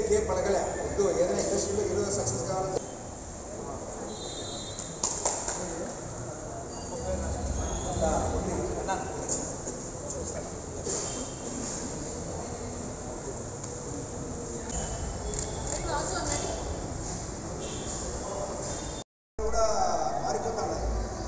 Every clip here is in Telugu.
ఇంకేం పలకలే వద్దు ఏదైనా ఇండస్ట్రీలో హీరో సక్సెస్ కావాలంటే కూడా మారిపోతాడు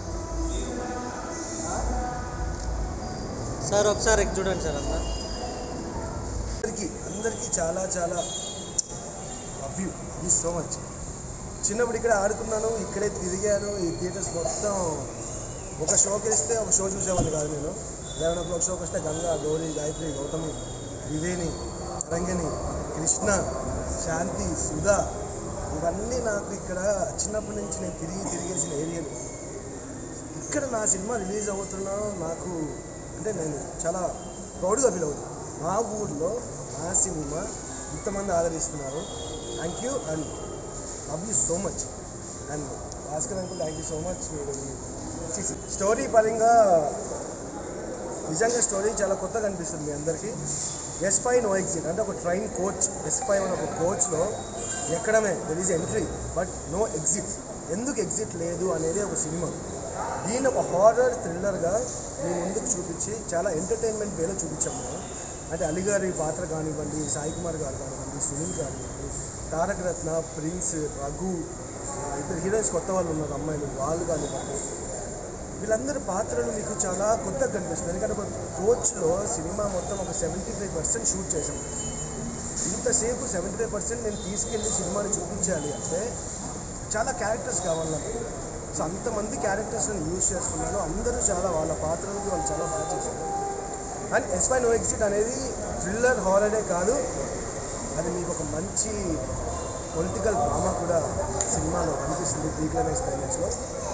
సార్ ఒకసారి ఎక్కి చూడండి సార్ అంతా అందరికీ అందరికీ చాలా చాలా లవ్ యూ ఈ సో మచ్ చిన్నప్పుడు ఇక్కడ ఆడుకున్నాను ఇక్కడే తిరిగాను ఈ థియేటర్స్ మొత్తం ఒక షోకి వేస్తే ఒక షో చూసేవాడిని కాదు నేను లెవెన్ ఓ క్లాక్ షోకి వస్తే గంగా గౌరీ గాయత్రి గౌతమి వివేని రంగిణి కృష్ణ శాంతి సుధా ఇవన్నీ నాకు ఇక్కడ చిన్నప్పటి నుంచి నేను తిరిగి తిరిగేసిన ఏరియాలు ఇక్కడ నా సినిమా రిలీజ్ అవుతున్నా నాకు అంటే నేను చాలా ప్రౌడ్గా ఫీల్ అవుతుంది మా ఊర్లో నా సినిమా ఇంతమంది ఆదరిస్తున్నారు thank you and love you so much and Bhaskar uncle thank you so much మీరు స్టోరీ పరంగా నిజంగా స్టోరీ చాలా కొత్తగా అనిపిస్తుంది మీ అందరికీ ఎస్ ఫైవ్ నో ఎగ్జిట్ అంటే ఒక ట్రైన్ కోచ్ ఎస్ ఫైవ్ అనే ఒక కోచ్లో ఎక్కడమే there is entry but no exit ఎందుకు ఎగ్జిట్ లేదు అనేది ఒక సినిమా దీన్ని ఒక హారర్ థ్రిల్లర్గా మీ ముందుకు చూపించి చాలా ఎంటర్టైన్మెంట్ వేలో చూపించాము మేము అంటే అలీ గారి పాత్ర కానివ్వండి సాయి కుమార్ గారు కానివ్వండి సునీల్ కానివ్వండి తారక రత్న ప్రిన్స్ రఘు ఆ, ఇద్దరు హీరోయిన్స్ కొత్త వాళ్ళు ఉన్నారు అమ్మాయిలు వాళ్ళు కానివ్వండి వీళ్ళందరి పాత్రలు మీకు చాలా కొత్తగా కనిపిస్తుంది ఎందుకంటే ఒక కోచ్లో సినిమా మొత్తం ఒక సెవెంటీ ఫైవ్ పర్సెంట్ షూట్ చేశాం ఇంతసేపు సెవెంటీ ఫైవ్ పర్సెంట్ నేను తీసుకెళ్ళి సినిమాని చూపించాలి అంటే చాలా క్యారెక్టర్స్ కావాలి నాకు సో అంతమంది క్యారెక్టర్స్ని యూజ్ చేసుకున్నాను అందరూ చాలా వాళ్ళ పాత్రలకి వాళ్ళు చాలా బాగా చేశారు అండ్ ఎస్పై నో ఎగ్జిట్ అనేది థ్రిల్లర్ హారరే కాదు అది మీకు ఒక మంచి పొలిటికల్ డ్రామా కూడా సినిమాలో కనిపిస్తుంది ప్రీ క్లైమాక్స్ క్లైమాక్స్లో